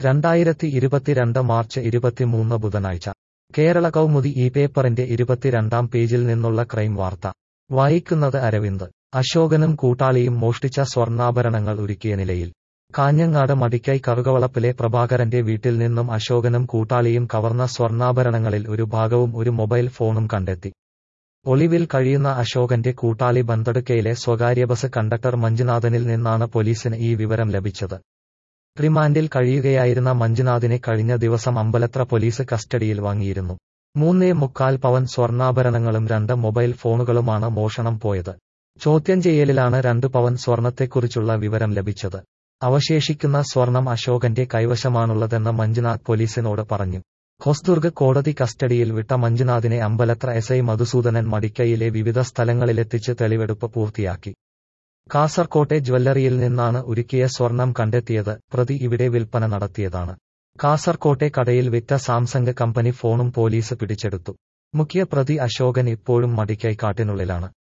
രണ്ടായിരത്തി ഇരുപത്തിരണ്ട് മാർച്ച് ഇരുപത്തിമൂന്ന് ബുധനാഴ്ച കേരള കൗമുദി ഈ പേപ്പറിന്റെ ഇരുപത്തിരണ്ടാം പേജിൽ നിന്നുള്ള ക്രൈം വാർത്ത വായിക്കുന്നത് അരവിന്ദ് അശോകനും കൂട്ടാളിയും മോഷ്ടിച്ച സ്വർണ്ണാഭരണങ്ങൾ ഉരുക്കിയ നിലയിൽ കാഞ്ഞങ്ങാട് മടിക്കൈ കറുകവളപ്പിലെ പ്രഭാകരന്റെ വീട്ടിൽ നിന്നും അശോകനും കൂട്ടാളിയും കവർന്ന സ്വർണ്ണാഭരണങ്ങളിൽ ഒരു ഭാഗവും ഒരു മൊബൈൽ ഫോണും കണ്ടെത്തി ഒളിവിൽ കഴിയുന്ന അശോകന്റെ കൂട്ടാളി ബന്തടുക്കയിലെ സ്വകാര്യ ബസ് കണ്ടക്ടർ മഞ്ജുനാഥനിൽ നിന്നാണ് പോലീസിന് ഈ വിവരം ലഭിച്ചത് റിമാൻഡിൽ കഴിയുകയായിരുന്ന മഞ്ജുനാഥിനെ കഴിഞ്ഞ ദിവസം അമ്പലത്ര പോലീസ് കസ്റ്റഡിയിൽ വാങ്ങിയിരുന്നു മൂന്നേ മുക്കാൽ പവൻ സ്വർണ്ണാഭരണങ്ങളും രണ്ട് മൊബൈൽ ഫോണുകളുമാണ് മോഷണം പോയത് ചോദ്യം ചെയ്യലിലാണ് രണ്ട് പവൻ സ്വർണത്തെക്കുറിച്ചുള്ള വിവരം ലഭിച്ചത് അവശേഷിക്കുന്ന സ്വർണം അശോകന്റെ കൈവശമാണുള്ളതെന്ന് മഞ്ജുനാഥ് പോലീസിനോട് പറഞ്ഞു ഹൊസ്ദുർഗ് കോടതി കസ്റ്റഡിയിൽ വിട്ട മഞ്ജുനാഥിനെ അമ്പലത്ര എസ് ഐ മധുസൂദനൻ മടിക്കയിലെ വിവിധ സ്ഥലങ്ങളിലെത്തിച്ച് തെളിവെടുപ്പ് പൂർത്തിയാക്കി കാസർകോട്ടെ ജ്വല്ലറിയിൽ നിന്നാണ് ഉരുക്കിയ സ്വർണം കണ്ടെത്തിയത് പ്രതി ഇവിടെ വിൽപ്പന നടത്തിയതാണ് കാസർകോട്ടെ കടയിൽ വിറ്റ സാംസങ് കമ്പനി ഫോണും പോലീസ് പിടിച്ചെടുത്തു മുഖ്യ പ്രതി അശോകൻ ഇപ്പോഴും മടിക്കൈ കാട്ടിനുള്ളിലാണ്